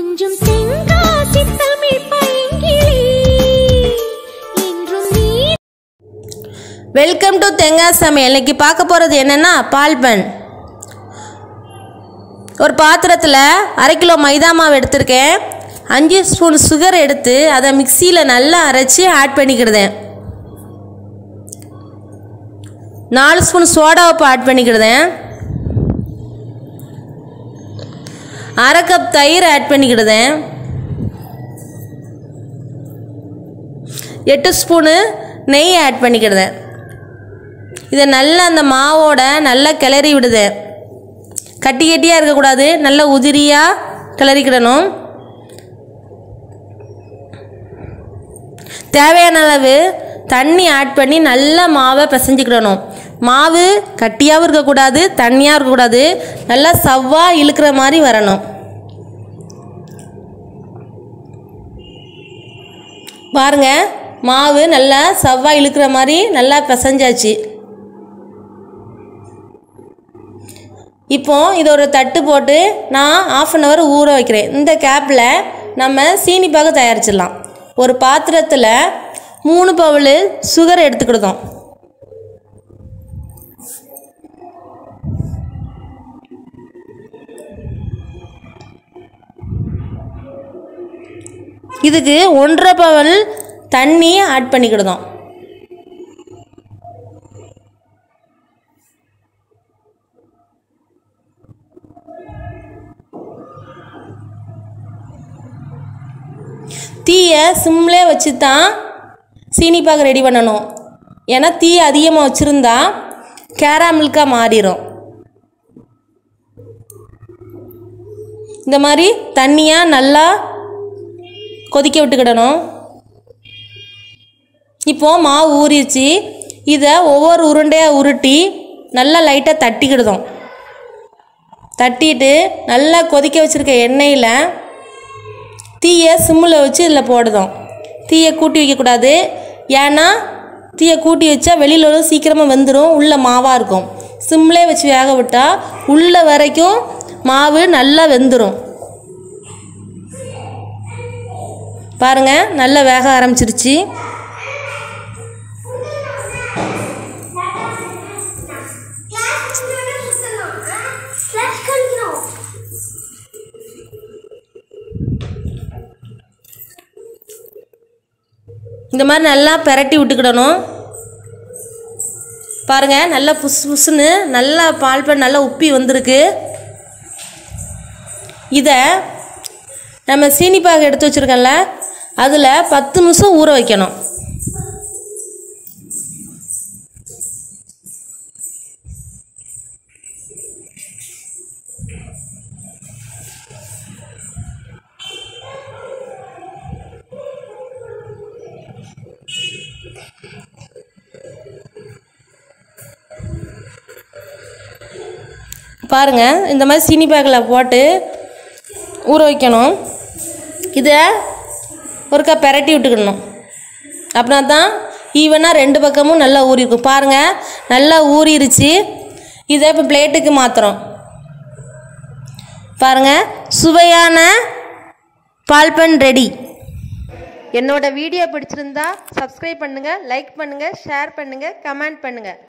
கொஞ்சம் தென்காசி தமிழ் பைங்கிளி என்றும் நீ வெல்கம் டு தெங்காய் சமையல் இன்னைக்கு பார்க்க போகிறது என்னென்னா பால்பன் ஒரு பாத்திரத்தில் அரை கிலோ மைதா மாவு எடுத்திருக்கேன் அஞ்சு ஸ்பூன் சுகர் எடுத்து அதை மிக்சியில் நல்லா அரைச்சி ஆட் பண்ணிக்கிடுதேன் நாலு ஸ்பூன் சோடா உப்பு ஆட் பண்ணிக்கிடுதேன் அரை கப் தயிர் ஆட் பண்ணிக்கிடுதேன் எட்டு ஸ்பூனு நெய் ஆட் பண்ணிக்கிடுதேன் இதை நல்லா அந்த மாவோட நல்லா கிளறி விடுதேன் கட்டி கட்டியாக இருக்கக்கூடாது நல்லா உதிரியாக கிளறிக்கிடணும் தேவையான அளவு தண்ணி ஆட் பண்ணி நல்லா மாவை பிசைஞ்சிக்கிடணும் மாவு கட்டியாகவும் இருக்கக்கூடாது தண்ணியாக இருக்கக்கூடாது நல்லா சவ்வா இழுக்கிற மாதிரி வரணும் பாருங்க மாவு நல்லா சவ்வா இழுக்கிற மாதிரி நல்லா பிசைஞ்சாச்சு இப்போ இதை ஒரு தட்டு போட்டு நான் ஆஃப் அன் ஹவர் ஊற வைக்கிறேன் இந்த கேப்பில் நம்ம சீனி பாகு தயாரிச்சிடலாம் ஒரு பாத்திரத்தில் மூணு பவுல் சுகர் எடுத்துக்கிடுதோம் இதுக்கு ஒன்றரை பவுல் தண்ணி ஆட் பண்ணிக்கிடுதோம் தீயை சிம்லே வச்சு தான் சீனி பாகு ரெடி பண்ணணும் ஏன்னா தீ அதிகமாக வச்சுருந்தா கேராமில்காக மாறிடும் இந்த மாதிரி தண்ணியாக நல்லா கொதிக்க விட்டுக்கிடணும் இப்போது மாவு ஊறிச்சு இதை ஒவ்வொரு உருண்டையாக உருட்டி நல்லா லைட்டாக தட்டிக்கிடுதோம் தட்டிட்டு நல்லா கொதிக்க வச்சுருக்க எண்ணெயில் தீயை சிம்மில் வச்சு இதில் போடுதோம் தீயை கூட்டி வைக்கக்கூடாது ஏன்னா தீயை கூட்டி வச்சா வெளியில் சீக்கிரமாக வெந்துடும் உள்ளே மாவாக இருக்கும் சிம்லே வச்சு வேக விட்டால் உள்ள வரைக்கும் மாவு நல்லா வெந்துடும் பாருங்க நல்லா வேக ஆரம்பிச்சிருச்சு இந்த மாதிரி நல்லா பெரட்டி விட்டுக்கிடணும் பாருங்க நல்லா புஸ் புஸ்ஸுன்னு நல்லா பால் பண்ண நல்லா உப்பி வந்திருக்கு இதை நம்ம சீனிப்பாக எடுத்து வச்சுருக்கோம்ல அதில் பத்து நிமிஷம் ஊற வைக்கணும் பாருங்க இந்த மாதிரி சீனி பேக்கில் போட்டு ஊற வைக்கணும் இதை ஒருக்கா பெரட்டி விட்டுக்கணும் அப்படின்னா தான் ஈவனாக ரெண்டு பக்கமும் நல்லா ஊறிருக்கும் பாருங்கள் நல்லா ஊறிடுச்சு இதை இப்போ பிளேட்டுக்கு மாற்றுறோம் பாருங்கள் சுவையான பால்பன் ரெடி என்னோட வீடியோ பிடிச்சிருந்தா சப்ஸ்கிரைப் பண்ணுங்கள் லைக் பண்ணுங்கள் ஷேர் பண்ணுங்கள் கமெண்ட் பண்ணுங்கள்